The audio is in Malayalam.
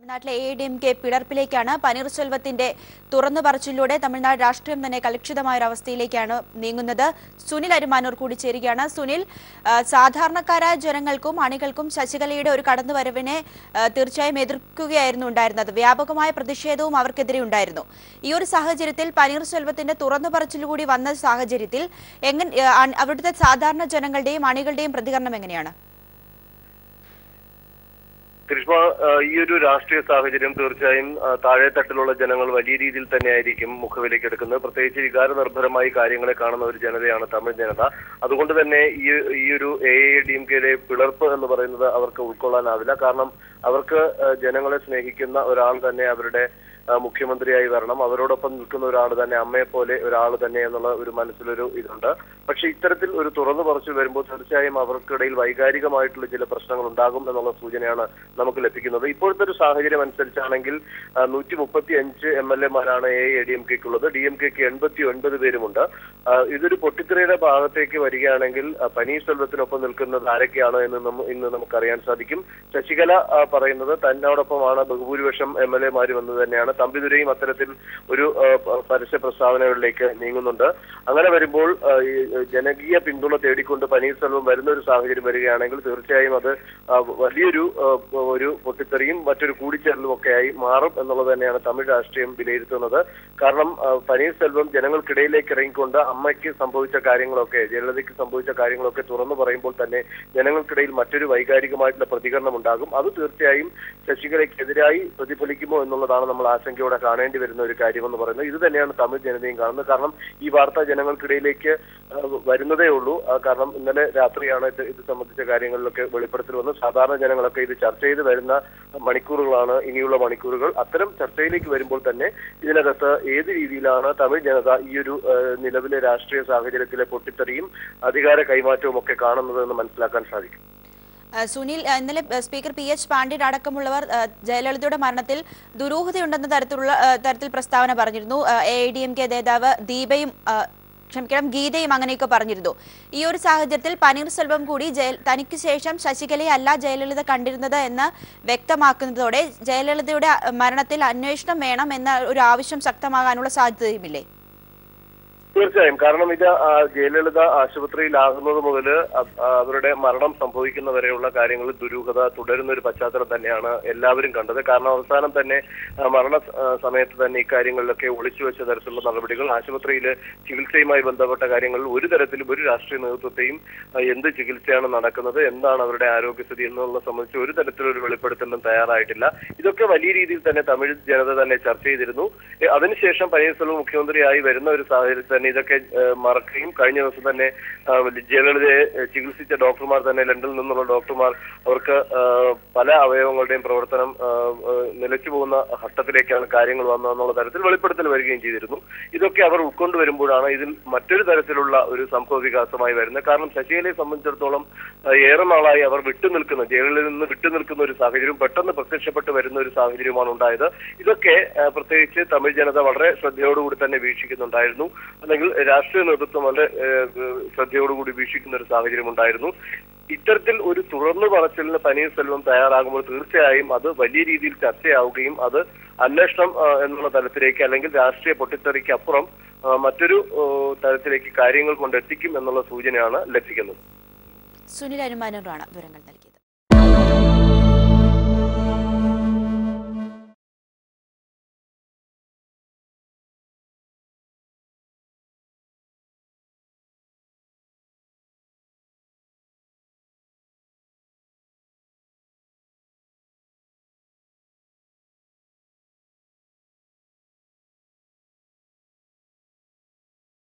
തമിഴ്നാട്ടിലെ എ ഡി എം കെ പിളർപ്പിലേക്കാണ് പനീർസെൽവത്തിന്റെ തുറന്നു പറച്ചിലൂടെ തമിഴ്നാട് രാഷ്ട്രീയം തന്നെ കലുഷിതമായ ഒരു അവസ്ഥയിലേക്കാണ് നീങ്ങുന്നത് സുനിൽ അരുമാനൂർ കൂടി ചേരുകയാണ് സുനിൽ ആ, സാധാരണക്കാരായ ജനങ്ങൾക്കും അണികൾക്കും ശശികലയുടെ ഒരു കടന്നുവരവിനെ ആ, തീർച്ചയായും എതിർക്കുകയായിരുന്നു ഉണ്ടായിരുന്നത് വ്യാപകമായ പ്രതിഷേധവും അവർക്കെതിരെ ഉണ്ടായിരുന്നു ഈ ഒരു സാഹചര്യത്തിൽ പനീർസെൽവത്തിന്റെ തുറന്നു പറച്ചിലുകൂടി വന്ന സാഹചര്യത്തിൽ എങ്ങനെ ആ, അൺ- അവിടുത്തെ സാധാരണ ജനങ്ങളുടെയും അണികളുടെയും പ്രതികരണം എങ്ങനെയാണ് കൃഷ്ണ ഈ ഒരു രാഷ്ട്രീയ സാഹചര്യം തീർച്ചയായും ആ, താഴെത്തട്ടിലുള്ള ജനങ്ങൾ വലിയ രീതിയിൽ തന്നെയായിരിക്കും മുഖവിലേക്ക് എടുക്കുന്നത് പ്രത്യേകിച്ച് വികാര നിർഭരമായി കാര്യങ്ങളെ കാണുന്ന ഒരു ജനതയാണ് തമിഴ് ജനത അതുകൊണ്ട് തന്നെ ഈ ഈ ഒരു എ ഐ ഡി എം കെയുടെ പിളർപ്പ് എന്ന് പറയുന്നത് അവർക്ക് ഉൾക്കൊള്ളാനാവില്ല കാരണം അവർക്ക് ആ, ജനങ്ങളെ സ്നേഹിക്കുന്ന ഒരാൾ തന്നെ അവരുടെ ആ, മുഖ്യമന്ത്രിയായി വരണം അവരോടൊപ്പം നിൽക്കുന്ന ഒരാൾ തന്നെ അമ്മയെ പോലെ ഒരാൾ തന്നെ എന്നുള്ള ഒരു മനസ്സിലൊരു ഇതുണ്ട് പക്ഷെ ഇത്തരത്തിൽ ഒരു തുറന്നു പറച്ചു വരുമ്പോൾ തീർച്ചയായും അവർക്കിടയിൽ വൈകാരികമായിട്ടുള്ള ചില പ്രശ്നങ്ങൾ ഉണ്ടാകും എന്നുള്ള സൂചനയാണ് നമുക്ക് ലഭിക്കുന്നത് ഇപ്പോഴത്തെ ഒരു സാഹചര്യം അനുസരിച്ചാണെങ്കിൽ നൂറ്റി മുപ്പത്തി അഞ്ച് എം എൽ എമാരാണ് എ ഐ ഡി എം കെക്കുള്ളത് ഡി എം കെക്ക് എൺപത്തി ഒൻപത് പേരുമുണ്ട് ആ, ഇതൊരു പൊട്ടിത്തെറിയുടെ ഭാഗത്തേക്ക് വരികയാണെങ്കിൽ ആ, പനീർസെൽവത്തിനൊപ്പം നിൽക്കുന്നത് ആരൊക്കെയാണ് എന്ന് നമ്മ- ഇന്ന് നമുക്കറിയാൻ സാധിക്കും ശശികല ആ, പറയുന്നത് തന്നോടൊപ്പമാണ് ബഹുഭൂരിപക്ഷം എം എൽ എമാരും എന്ന് തന്നെയാണ് തമ്പിദുരയും അത്തരത്തിൽ ഒരു ആ, പ- പരസ്യ പ്രസ്താവനകളിലേക്ക് നീങ്ങുന്നുണ്ട് അങ്ങനെ വരുമ്പോൾ ആ, ഈ ജനകീയ പിന്തുണ തേടിക്കൊണ്ട് പനീർസെൽവം വരുന്ന ഒരു സാഹചര്യം വരികയാണെങ്കിൽ തീർച്ചയായും അത് ആ, വലിയൊരു ആ, ഒരു പൊട്ടിത്തെറിയും മറ്റൊരു കൂടിച്ചേരലും ഒക്കെയായി മാറും എന്നുള്ളത് തന്നെയാണ് തമിഴ് രാഷ്ട്രീയം വിലയിരുത്തുന്നത് കാരണം ആ, പനീർസെൽവം ജനങ്ങൾക്കിടയിലേക്ക് ഇറങ്ങിക്കൊണ്ട് അമ്മയ്ക്ക് സംഭവിച്ച കാര്യങ്ങളൊക്കെ ജയലളിതയ്ക്ക് സംഭവിച്ച കാര്യങ്ങളൊക്കെ തുറന്നു പറയുമ്പോൾ തന്നെ ജനങ്ങൾക്കിടയിൽ മറ്റൊരു വൈകാരികമായിട്ടുള്ള പ്രതികരണം ഉണ്ടാകും അത് തീർച്ചയായും ശശികലയ്ക്കെതിരായി പ്രതിഫലിക്കുമോ എന്നുള്ളതാണ് നമ്മൾ ആശങ്കയോടെ കാണേണ്ടി വരുന്ന ഒരു കാര്യമെന്ന് പറയുന്നത് ഇത് തന്നെയാണ് തമിഴ് ജനതയും കാണുന്നത് കാരണം ഈ വാർത്ത ജനങ്ങൾക്കിടയിലേക്ക് ആ, വരുന്നതേ ഉള്ളൂ ആ, കാരണം ഇന്നലെ രാത്രിയാണ് ഇത് ഇത് സംബന്ധിച്ച കാര്യങ്ങളിലൊക്കെ വെളിപ്പെടുത്തൽ വന്നത് സാധാരണ ജനങ്ങളൊക്കെ ഇത് ചർച്ച ചെയ്ത് വരുന്ന മണിക്കൂറുകളാണ് ഇനിയുള്ള മണിക്കൂറുകൾ അത്തരം ചർച്ചയിലേക്ക് വരുമ്പോൾ തന്നെ ഇതിനകത്ത് ഏത് രീതിയിലാണ് തമിഴ് ജനത ഈ ഒരു ആ, നിലവിലെ രാഷ്ട്രീയ സാഹചര്യത്തിലെ പൊട്ടിത്തെറിയും അധികാര കൈമാറ്റവും ഒക്കെ കാണുന്നത് എന്ന് മനസ്സിലാക്കാൻ സാധിക്കും ആ, സുനിൽ ആ, ഇന്നലെ ആ, സ്പീക്കർ പി എച്ച് പാണ്ഡ്യൻ അടക്കമുള്ളവർ ആ, ജയലളിതയുടെ മരണത്തിൽ ദുരൂഹതയുണ്ടെന്ന തരത്തിലുള്ള ആ, തരത്തിൽ പ്രസ്താവന പറഞ്ഞിരുന്നു A I D M K നേതാവ് ദീപയും ആ, ക്ഷമിക്കണം ഗീതയും അങ്ങനെയൊക്കെ പറഞ്ഞിരുന്നു ഈ ഒരു സാഹചര്യത്തിൽ പനീർസെൽവം കൂടി ജയ തനിക്ക് ശേഷം ശശികലയെ അല്ല ജയലളിത കണ്ടിരുന്നത് എന്ന് വ്യക്തമാക്കുന്നതോടെ ജയലളിതയുടെ ആ, മരണത്തിൽ അന്വേഷണം വേണം എന്ന ഒരു ആവശ്യം ശക്തമാകാനുള്ള സാധ്യതയുമില്ലേ തീർച്ചയായും കാരണം ഇത് ആ, ജയലളിത ആശുപത്രിയിലാകുന്നത് മുതൽ അവരുടെ മരണം സംഭവിക്കുന്നവരെയുള്ള കാര്യങ്ങളിൽ ദുരൂഹത തുടരുന്ന ഒരു പശ്ചാത്തലം തന്നെയാണ് എല്ലാവരും കണ്ടത് കാരണം അവസാനം തന്നെ ആ, മരണ സ- ആ, സമയത്ത് തന്നെ ഇക്കാര്യങ്ങളിലൊക്കെ ഒളിച്ചു വെച്ച തരത്തിലുള്ള നടപടികൾ ആശുപത്രിയിൽ ചികിത്സയുമായി ബന്ധപ്പെട്ട കാര്യങ്ങളിൽ ഒരു തരത്തിലും ഒരു രാഷ്ട്രീയ നേതൃത്വത്തെയും ആ, എന്ത് ചികിത്സയാണ് നടക്കുന്നത് എന്താണ് അവരുടെ ആരോഗ്യസ്ഥിതി എന്നുള്ളത് സംബന്ധിച്ച് ഒരു തരത്തിലൊരു വെളിപ്പെടുത്തലും തയ്യാറായിട്ടില്ല ഇതൊക്കെ വലിയ രീതിയിൽ തന്നെ തമിഴ് ജനത തന്നെ ചർച്ച ചെയ്തിരുന്നു ഏ, അതിനുശേഷം പനീർസെൽവം മുഖ്യമന്ത്രിയായി വരുന്ന ഒരു സാഹചര്യത്തിൽ തന്നെ ഇതൊക്കെ ഏ, മറക്കുകയും കഴിഞ്ഞ ദിവസം തന്നെ ആ, ജയലളിതയെ ഏ, ചികിത്സിച്ച ഡോക്ടർമാർ തന്നെ ലണ്ടനിൽ നിന്നുള്ള ഡോക്ടർമാർ അവർക്ക് ആ, പല അവയവങ്ങളുടെയും പ്രവർത്തനം ആ, ആ, നിലച്ചു പോകുന്ന ഘട്ടത്തിലേക്കാണ് കാര്യങ്ങൾ വന്നതെന്നുള്ള തരത്തിൽ വെളിപ്പെടുത്തൽ വരികയും ചെയ്തിരുന്നു ഇതൊക്കെ അവർ ഉൾക്കൊണ്ടു വരുമ്പോഴാണ് ഇതിൽ മറ്റൊരു തരത്തിലുള്ള ഒരു സംഭവ വികാസമായി വരുന്നത് കാരണം ശശികലയെ സംബന്ധിച്ചിടത്തോളം ആ, ഏറെ നാളായി അവർ വിട്ടുനിൽക്കുന്ന ജയിലിൽ നിന്ന് വിട്ടുനിൽക്കുന്ന ഒരു സാഹചര്യം പെട്ടെന്ന് പ്രത്യക്ഷപ്പെട്ട് വരുന്ന ഒരു സാഹചര്യമാണ് ഉണ്ടായത് ഇതൊക്കെ ആ, പ്രത്യേകിച്ച് തമിഴ് ജനത വളരെ ശ്രദ്ധയോടുകൂടി തന്നെ വീക്ഷിക്കുന്നുണ്ടായിരുന്നു അല്ലെങ്കിൽ രാഷ്ട്രീയ നേതൃത്വം വളരെ ഏ, ശ്രദ്ധയോടുകൂടി വീക്ഷിക്കുന്ന ഒരു സാഹചര്യം ഉണ്ടായിരുന്നു ഇത്തരത്തിൽ ഒരു തുറന്നു പറച്ചിലിന് പനീർസെൽവം തയ്യാറാകുമ്പോൾ തീർച്ചയായും അത് വലിയ രീതിയിൽ ചർച്ചയാവുകയും അത് അന്വേഷണം ആ, എന്നുള്ള തലത്തിലേക്ക് അല്ലെങ്കിൽ രാഷ്ട്രീയ പൊട്ടിത്തെറിക്ക് അപ്പുറം ആ, മറ്റൊരു ഓ, തലത്തിലേക്ക് കാര്യങ്ങൾ കൊണ്ടെത്തിക്കും എന്നുള്ള സൂചനയാണ് ലഭിക്കുന്നത് സുനിൽ അനുമാനൂറാണ് വിവരങ്ങൾ നൽകിയത്